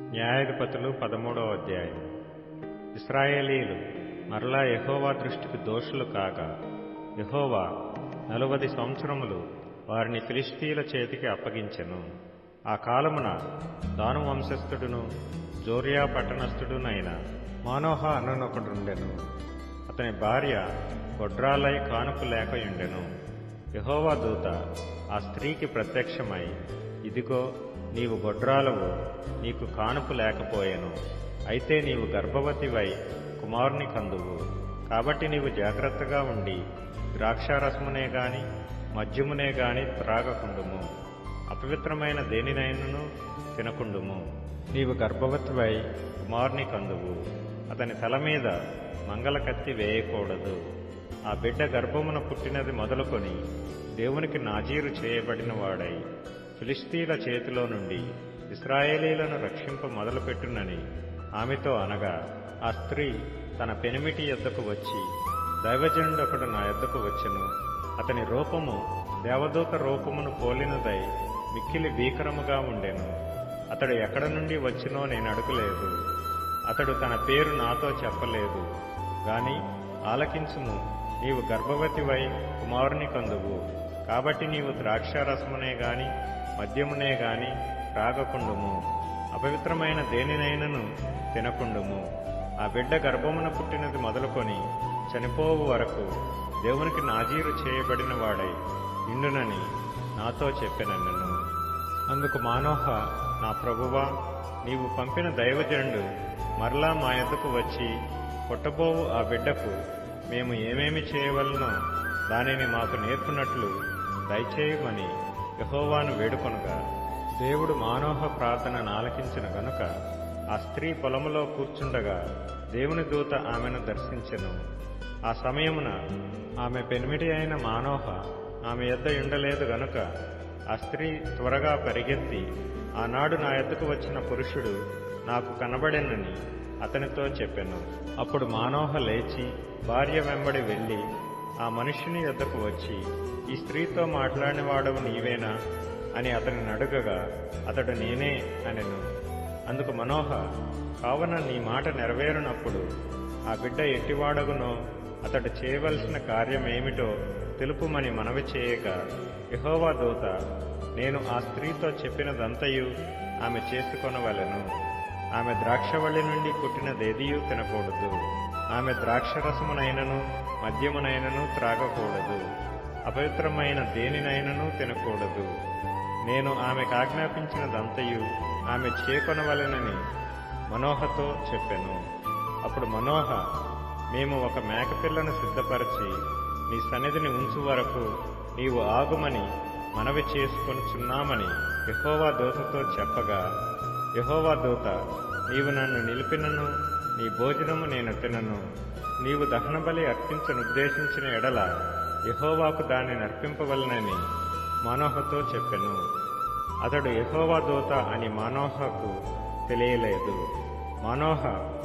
న్యాయాధిపతులు పదమూడవ అధ్యాయం ఇస్రాయేలీలు మరలా యెహోవా దృష్టికి దోషులు కాగా యెహోవా నలువది సంవత్సరములు వారిని ఫిలిస్తీన్ల చేతికి అప్పగించెను ఆ కాలమున దాను వంశస్థుడును జోరియా పట్టణస్థుడునైన మానోహ అనునొకడుండెను అతని భార్య గొడ్రాలై కానుపు లేకయుండెను యెహోవా దూత ఆ స్త్రీకి ప్రత్యక్షమై ఇదిగో నీవు గొడ్రాలవు నీకు కానుపు లేకపోయెను అయితే నీవు గర్భవతివై కుమారుని కందువు కాబట్టి నీవు జాగ్రత్తగా ఉండి ద్రాక్షారసమునే గాని మద్యమునే గాని త్రాగకుండుము అపవిత్రమైన దేనినైనను తినకుండుము నీవు గర్భవతివై కుమారుని కందువు అతని తల మీద మంగళ కత్తి వేయకూడదు ఆ బిడ్డ గర్భమున పుట్టినది మొదలుకొని దేవునికి నాజీరు చేయబడిన వాడై ఫిలిస్తీన్ల చేతిలో నుండి ఇస్రాయేలీలను రక్షింప మొదలుపెట్టునని ఆమెతో అనగా ఆ స్త్రీ తన పెనిమిటి యొద్దకు వచ్చి దైవజనుడొకడు నా యొద్దకు వచ్చెను అతని రూపము దేవదూత రూపమును పోలినదై మిక్కిలి భీకరముగా ఉండెను అతడు ఎక్కడ నుండి వచ్చినో నేను అడగలేదు అతడు తన పేరు నాతో చెప్పలేదు గాని ఆలకించుము నీవు గర్భవతివై కుమారుని కందువు కాబట్టి నీవు ద్రాక్షారసమునే గాని మద్యమునే గాని త్రాగకుండుము అపవిత్రమైన దేనినైనను తినకుండుము ఆ బిడ్డ గర్భమున పుట్టినది మొదలుకొని చనిపోవు వరకు దేవునికి నాజీరు చేయబడిన వాడై నిండునని నాతో చెప్పినన్ను అందుకు మానోహ నా ప్రభువా నీవు పంపిన దైవజనుడు మరలా మా యొద్దకు వచ్చి పుట్టబోవు ఆ బిడ్డకు మేము ఏమేమి చేయవలనో దానిని మాకు నేర్పునట్లు దయచేయమని యహోవాను వేడుకొనగా దేవుడు మానోహ ప్రార్థనను ఆలకించిన గనుక ఆ స్త్రీ పొలములో కూర్చుండగా దేవుని దూత ఆమెను దర్శించెను ఆ సమయమున ఆమె పెనిమిటి అయిన మానోహ ఆమె యొద్ద ఉండలేదు గనుక ఆ స్త్రీ త్వరగా పరిగెత్తి ఆనాడు నా ఎద్దకు వచ్చిన పురుషుడు నాకు కనబడెనని అతనితో చెప్పెను అప్పుడు మానోహ లేచి భార్య వెంబడి వెళ్లి ఆ మనుష్యుని యొద్దకు వచ్చి ఈ స్త్రీతో మాట్లాడిన వాడవు నీవేనా అని అతనిని అడుగగా అతడు నేనే అనెను అందుకు మనోహ కావున నీ మాట నెరవేరునప్పుడు ఆ బిడ్డ ఎట్టివాడగునో అతడు చేయవలసిన కార్యమేమిటో తెలుపుమని మనవి చేయక యహోవా దూత నేను ఆ స్త్రీతో చెప్పినదంతయు ఆమె చేసుకొనవలెను ఆమె ద్రాక్షవల్లి నుండి పుట్టినదేదియూ తినకూడదు ఆమె ద్రాక్షరసమునైనను మద్యమునైనను త్రాగకూడదు అపవిత్రమైన దేనినైనను తినకూడదు నేను ఆమెకు ఆజ్ఞాపించినదంతయు ఆమె చేకొనవలెనని మనోహతో చెప్పెను అప్పుడు మనోహ మేము ఒక మేకపిల్లను సిద్ధపరిచి నీ సన్నిధిని ఉంచు వరకు నీవు ఆగుమని మనవి చేసుకొనుచున్నామని యహోవా దూతతో చెప్పగా యహోవా దూత నీవు నన్ను నిలిపినను నీ భోజనము నేను తినను నీవు దహనబలి అర్పించనుద్దేశించిన ఎడల యహోవాకు దానిని అర్పింపవలనని మనోహతో చెప్పెను అతడు యహోవా దూత అని మనోహకు తెలియలేదు మనోహ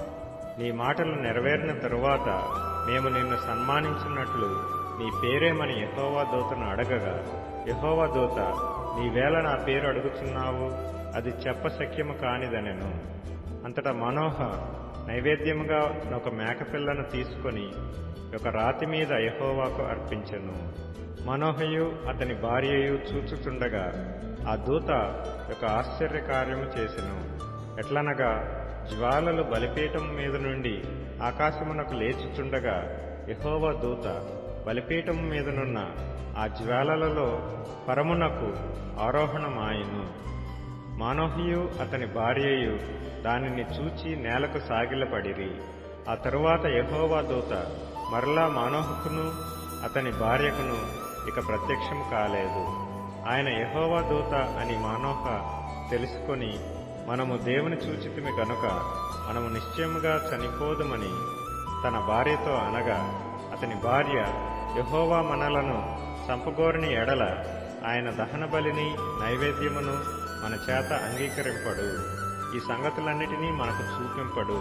నీ మాటలు నెరవేరిన తరువాత మేము నిన్ను సన్మానించినట్లు నీ పేరేమని యహోవా దూతను అడగగా యహోవా దూత నీవేళ నా పేరు అడుగుచున్నావు అది చెప్పశక్యము కానిదనెను అంతటా మనోహ నైవేద్యముగా ఒక మేకపిల్లను తీసుకొని ఒక రాతి మీద యహోవాకు అర్పించెను మనోహయు అతని భార్యయు చూచుచుండగా ఆ దూత ఒక ఆశ్చర్యకార్యము చేసెను ఎట్లనగా జ్వాలలు బలిపీఠం మీద నుండి ఆకాశమునకు లేచుచుండగా యహోవా దూత బలిపీఠం మీదనున్న ఆ జ్వాలలలో పరమునకు ఆరోహణమాయను మానోహియు అతని భార్యయు దానిని చూచి నేలకు సాగిలపడిరి ఆ తరువాత యహోవా దూత మరలా మానోహకును అతని భార్యకును ఇక ప్రత్యక్షం కాలేదు ఆయన యహోవా దూత అని మానోహ తెలుసుకొని మనము దేవుని చూచితిమి గనుక మనము నిశ్చయముగా చనిపోదుమని తన భార్యతో అనగా అతని భార్య యహోవా మనలను చంపగోరని ఎడల ఆయన దహన బలిని నైవేద్యమును మన చేత అంగీకరింపడు ఈ సంగతులన్నిటినీ మనకు చూపింపడు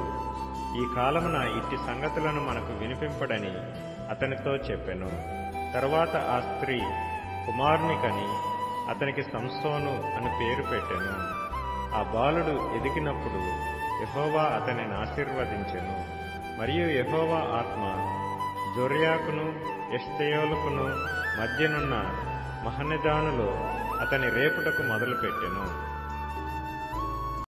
ఈ కాలమున ఇట్టి సంగతులను మనకు వినిపింపడని అతనితో చెప్పెను తరువాత ఆ స్త్రీ కుమారుని కని అతనికి సంసోను అని పేరు పెట్టెను ఆ బాలుడు ఎదిగినప్పుడు యహోవా అతనిని ఆశీర్వదించెను మరియు యహోవా ఆత్మ జొర్యాకును ఎష్టయోలుకును మధ్యనున్న మహనెదానులో అతని రేపుటకు మొదలుపెట్టెను